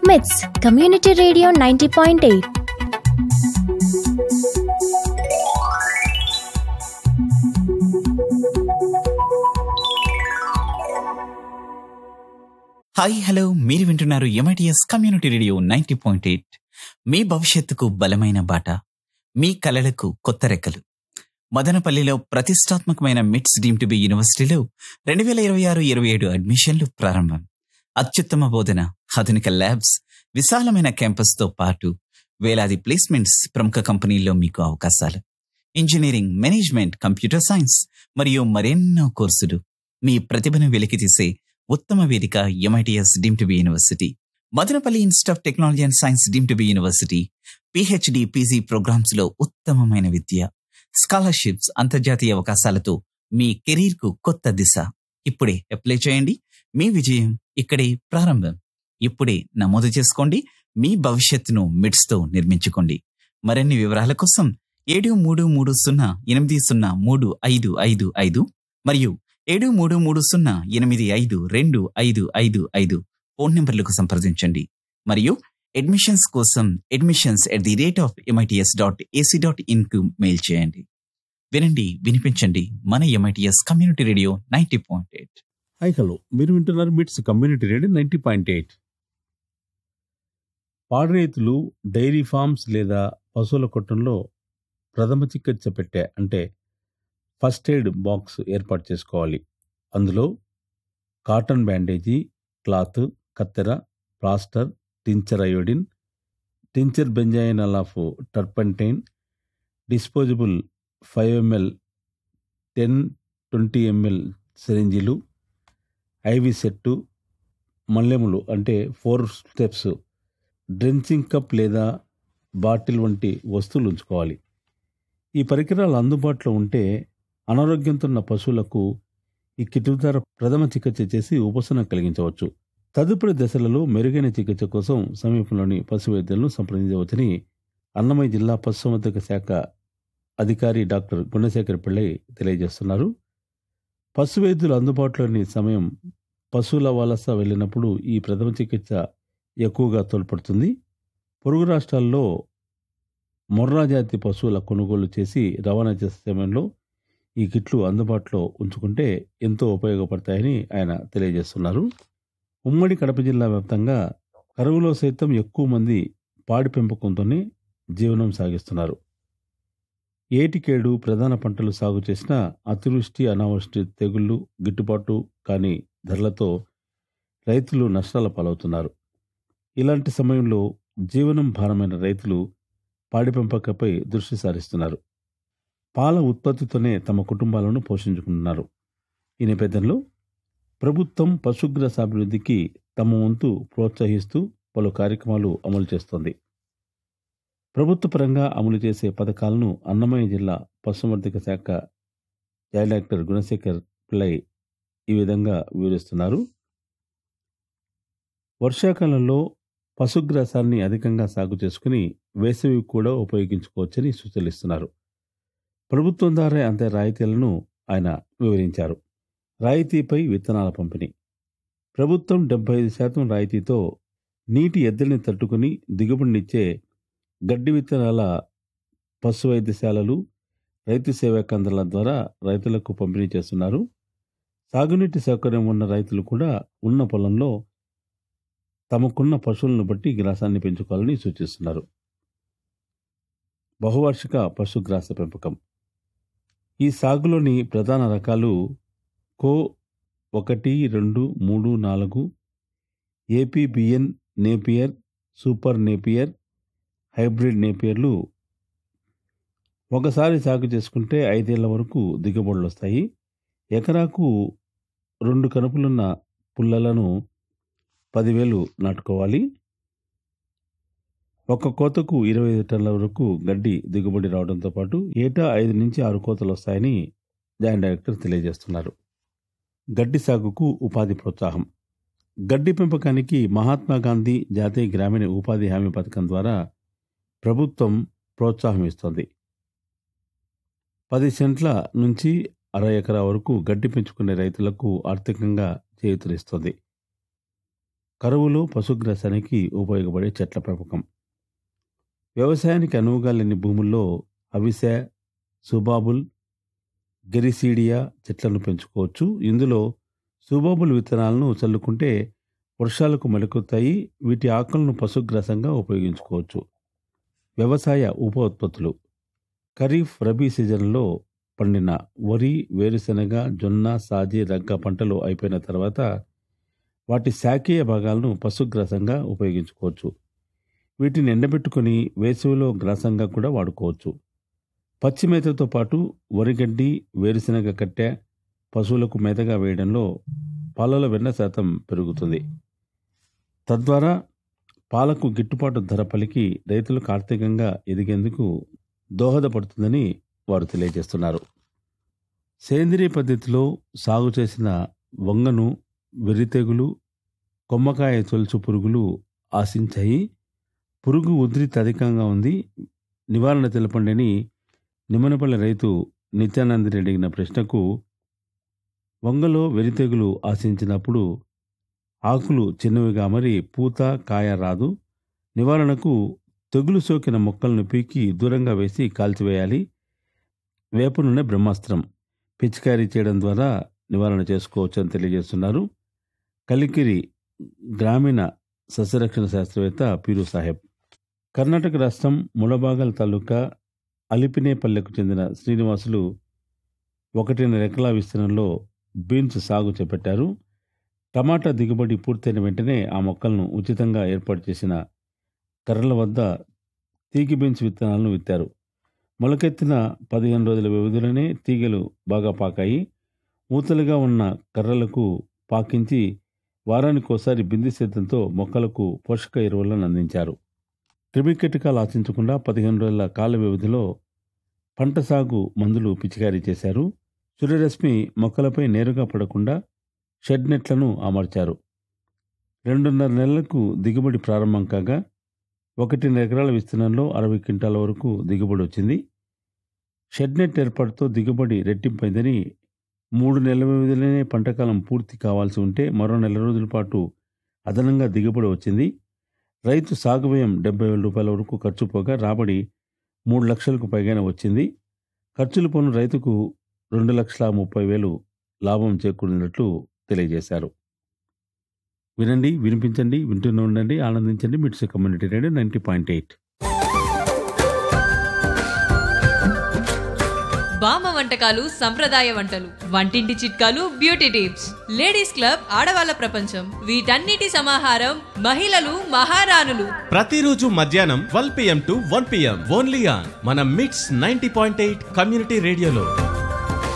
మిట్స్ community radio ninety point eight hi hello మీరు వింటున్నారు MITS community radio ninety point eight మీ భవిష్యత్తుకు బలమైన బాట మీ కలలకు కొత్త రెక్కలు మదనపల్లిలో ప్రతిష్టాత్మకమైన మిట్స్ డీమ్ టు బి యూనివర్సిటీలో రెండు వేల ఇరవై ఆరు ఇరవై ఏడు అడ్మిషన్లు ప్రారంభం అత్యుత్తమ బోధన ఆధునిక ల్యాబ్స్ విశాలమైన క్యాంపస్తో పాటు వేలాది ప్లేస్మెంట్స్ ప్రముఖ కంపెనీల్లో మీకు అవకాశాలు ఇంజనీరింగ్ మేనేజ్మెంట్ కంప్యూటర్ సైన్స్ మరియు మరెన్నో కోర్సులు మీ ప్రతిభను వెలికితీసే ఉత్తమ వేదిక MITS deem to be university Madanapalle institute of technology and science deem to be university PhD PG programmes లో ఉత్తమమైన విద్య స్కాలర్షిప్స్ అంతర్జాతీయ అవకాశాలతో మీ కెరీర్ కు కొత్త దిశ ఇప్పుడే అప్లై చేయండి మీ విజయం ఇక్కడే ప్రారంభం ఇప్పుడే నమోదు చేసుకోండి మీ భవిష్యత్తును మిడ్స్ తో నిర్మించుకోండి మరిన్ని వివరాల కోసం ఏడు మూడు మూడు సున్నా ఎనిమిది సున్నా మూడు ఐదు ఐదు ఐదు మరియు ఏడు మూడు మూడు సున్నా ఎనిమిది ఐదు రెండు ఐదు ఐదు ఐదు ఫోన్ నంబర్లకు సంప్రదించండి మరియు అడ్మిషన్స్ కోసం admissions at the rate of MITS dot AC dot in కు మెయిల్ చేయండి వినండి వినిపించండి మన MITS community radio ninety point eight hi hello మీరు వింటున్నారు MITS community radio ninety point eight పాడి రైతులు డైరీ ఫార్మ్స్ లేదా పశువుల కొట్టంలో ప్రథమ చికిత్స పెట్టే అంటే ఫస్ట్ ఎయిడ్ బాక్స్ ఏర్పాటు చేసుకోవాలి అందులో కాటన్ బ్యాండేజీ క్లాత్ కత్తెర plaster tincture iodine tincture benzoin of turpentine disposable five ML ten twenty ML సిరింజీలు ఐవి సెట్టు మల్లెములు అంటే ఫోర్ స్టెప్స్ డ్రెంచింగ్ కప్ లేదా బాటిల్ వంటి వస్తువులు ఉంచుకోవాలి ఈ పరికరాలు అందుబాటులో ఉంటే అనారోగ్యంతో ఉన్న పశువులకు ఈ కిట్ ద్వారా ప్రథమ చికిత్స చేసి ఉపశమనం కలిగించవచ్చు తదుపరి దశలలో మెరుగైన చికిత్స కోసం సమీపంలోని పశు వైద్యులను సంప్రదించవచ్చని అన్నమయ్య జిల్లా పశుసంవర్ధక శాఖ అధికారి డాక్టర్ గుణశేఖర్ పిళ్ళై తెలియజేస్తున్నారు పశు వైద్యులు అందుబాటులోని సమయం పశువుల వలస వెళ్ళినప్పుడు ఈ ప్రథమ చికిత్స ఎక్కువగా తోడ్పడుతుంది పొరుగు రాష్ట్రాల్లో మొర్రా జాతి పశువుల కొనుగోలు చేసి రవాణా చేసే సమయంలో ఈ కిట్లు అందుబాటులో ఉంచుకుంటే ఎంతో ఉపయోగపడతాయని ఆయన తెలియజేస్తున్నారు ఉమ్మడి కడప జిల్లా వ్యాప్తంగా కరువులో సైతం ఎక్కువ మంది పాడి పెంపకంతోనే జీవనం సాగిస్తున్నారు ఏటికేడు ప్రధాన పంటలు సాగు చేసిన అతివృష్టి అనావృష్టి తెగుళ్లు గిట్టుబాటు కాని ధరలతో రైతులు నష్టాల పాలవుతున్నారు ఇలాంటి సమయంలో జీవనం భారమైన రైతులు పాడి పెంపకంపై దృష్టి సారిస్తున్నారు పాల ఉత్పత్తితోనే తమ కుటుంబాలను పోషించుకుంటున్నారు ఈ నేపథ్యంలో ప్రభుత్వం పశుగ్రాస అభివృద్ధికి తమ వంతు ప్రోత్సహిస్తూ పలు కార్యక్రమాలు అమలు చేస్తోంది ప్రభుత్వ పరంగా అమలు చేసే పథకాలను అన్నమయ్య జిల్లా పశుసంవర్ధక శాఖ జాయింట్ డైరెక్టర్ గుణశేఖర్ పిల్లై ఈ విధంగా వివరిస్తున్నారు వర్షాకాలంలో పశుగ్రాసాన్ని అధికంగా సాగు చేసుకుని వేసవి కూడా ఉపయోగించుకోవచ్చని సూచనలిస్తున్నారు ప్రభుత్వం ద్వారా అంతే రాయితీలను ఆయన వివరించారు రాయితీపై విత్తనాల పంపిణీ ప్రభుత్వం డెబ్బై ఐదు శాతం రాయితీతో నీటి ఎద్దడిని తట్టుకుని దిగుబడినిచ్చే గడ్డి విత్తనాల పశు వైద్యశాలలు రైతు సేవా కేంద్రాల ద్వారా రైతులకు పంపిణీ చేస్తున్నారు సాగునీటి సౌకర్యం ఉన్న రైతులు కూడా ఉన్న పొలంలో తమకున్న పశువులను బట్టి గ్రాసాన్ని పెంచుకోవాలని సూచిస్తున్నారు బహువార్షిక పశుగ్రాస పెంపకం ఈ సాగులోని ప్రధాన రకాలు కో ఒకటి రెండు మూడు నాలుగు APBN Napier super Napier hybrid నేపియర్లు ఒకసారి సాగు చేసుకుంటే ఐదేళ్ల వరకు దిగుబడులు వస్తాయి ఎకరాకు రెండు కనుపులున్న పుల్లలను పదివేలు నాటుకోవాలి ఒక కోతకు ఇరవై ఐదు టన్నుల వరకు గడ్డి దిగుబడి రావడంతో పాటు ఏటా ఐదు నుంచి ఆరు కోతలు వస్తాయని జాయింట్ డైరెక్టర్ తెలియజేస్తున్నారు గడ్డి సాగుకు ఉపాధి ప్రోత్సాహం గడ్డి పెంపకానికి మహాత్మా గాంధీ జాతీయ గ్రామీణ ఉపాధి హామీ పథకం ద్వారా ప్రభుత్వం ప్రోత్సాహం ఇస్తోంది పది సెంట్ల నుంచి అర ఎకరా వరకు గడ్డి పెంచుకునే రైతులకు ఆర్థికంగా చేయూతనిస్తుంది కరువులో పశుగ్రాసానికి ఉపయోగపడే చెట్ల పెంపకం వ్యవసాయానికి అనువుగా లేని భూముల్లో అవిసె సుబాబుల్ గెరిసీడియా చెట్లను పెంచుకోవచ్చు ఇందులో సుబాబుల్ విత్తనాలను చల్లుకుంటే వర్షాలకు మొలకెత్తాయి వీటి ఆకులను పశుగ్రాసంగా ఉపయోగించుకోవచ్చు వ్యవసాయ ఉప ఉత్పత్తులు ఖరీఫ్ రబీ సీజన్లో పండిన వరి వేరుశెనగ జొన్న సాజి రగ్గ పంటలు అయిపోయిన తర్వాత వాటి శాఖీయ భాగాలను పశుగ్రాసంగా ఉపయోగించుకోవచ్చు వీటిని ఎండబెట్టుకొని వేసవిలో గ్రాసంగా కూడా వాడుకోవచ్చు పచ్చి మేతతో పాటు వరిగడ్డి వేరుశెనగ కట్టె పశువులకు మేతగా వేయడంలో పాలలో వెన్న శాతం పెరుగుతుంది తద్వారా పాలకు గిట్టుబాటు ధర పలికి రైతులకు ఆర్థికంగా ఎదిగేందుకు దోహదపడుతుందని వారు తెలియజేస్తున్నారు సేంద్రియ పద్ధతిలో సాగు చేసిన వంగను వెర్రితెగులు కొమ్మకాయ తొలుచు పురుగులు ఆశించాయి పురుగు ఉధృతి అధికంగా ఉంది నివారణ తెలపండి అని నిమ్మనపల్లి రైతు నిత్యానంద రెడ్డి అడిగిన ప్రశ్నకు వంగలో వెరితెగులు ఆశించినప్పుడు ఆకులు చిన్నవిగా మరి పూత కాయ రాదు నివారణకు తెగులు సోకిన మొక్కలను పీకి దూరంగా వేసి కాల్చివేయాలి వేప నూనె బ్రహ్మాస్త్రం పిచికారీ చేయడం ద్వారా నివారణ చేసుకోవచ్చు అని తెలియజేస్తున్నారు కలికిరి గ్రామీణ సస్యరక్షణ శాస్త్రవేత్త పీరు సాహెబ్ కర్ణాటక రాష్ట్రం ములబాగల్ తాలూకా అలిపినేపల్లెకు చెందిన శ్రీనివాసులు ఒకటిన్నర ఎకరాల విస్తీర్ణంలో బీన్స్ సాగు చేపట్టారు టమాటా దిగుబడి పూర్తయిన వెంటనే ఆ మొక్కలను ఉచితంగా ఏర్పాటు చేసిన కర్రల వద్ద తీగి బీన్స్ విత్తనాలను విత్తారు మొలకెత్తిన పదిహేను రోజుల వ్యవధిలోనే తీగలు బాగా పాకాయి ఊతలుగా ఉన్న కర్రలకు పాకించి వారానికోసారి బిందు సేద్యంతో మొక్కలకు పోషక ఎరువులను అందించారు క్రిమికీటకాలు ఆశించకుండా పదిహేను రోజుల కాల వ్యవధిలో పంట సాగు మందులు పిచికారీ చేశారు సూర్యరశ్మి మొక్కలపై నేరుగా పడకుండా షెడ్ నెట్లను అమర్చారు రెండున్నర నెలలకు దిగుబడి ప్రారంభం కాగా ఒకటిన్నర ఎకరాల విస్తీర్ణంలో అరవై క్వింటాల వరకు దిగుబడి వచ్చింది షెడ్ నెట్ ఏర్పాటుతో దిగుబడి రెట్టింపైందని మూడు నెలల వ్యవధిలోనే పంటకాలం పూర్తి కావాల్సి ఉంటే మరో నెల రోజుల పాటు అదనంగా దిగుబడి వచ్చింది రైతు సాగు వ్యయం డెబ్బై వేల రూపాయల వరకు ఖర్చు పోగా రాబడి మూడు లక్షలకు పైగానే వచ్చింది ఖర్చులు పోను రైతుకు రెండు లక్షల ముప్పై వేలు లాభం చేకూరినట్లు తెలియజేశారు వినండి వినిపించండి వింటూనే ఉండండి ఆనందించండి MITS community radio ninety point eight బామ్మ వంటకాలు సంప్రదాయ వంటలు వంటింటి చిట్కాలు బ్యూటీ టిప్స్ లేడీస్ క్లబ్ ఆడవాళ్ళ ప్రపంచం వీటన్నిటి సమాహారం మహిళలు మహారాణులు ప్రతిరోజు మధ్యాహ్నం twelve PM to one PM only on మన MITS ninety point eight community రేడియోలో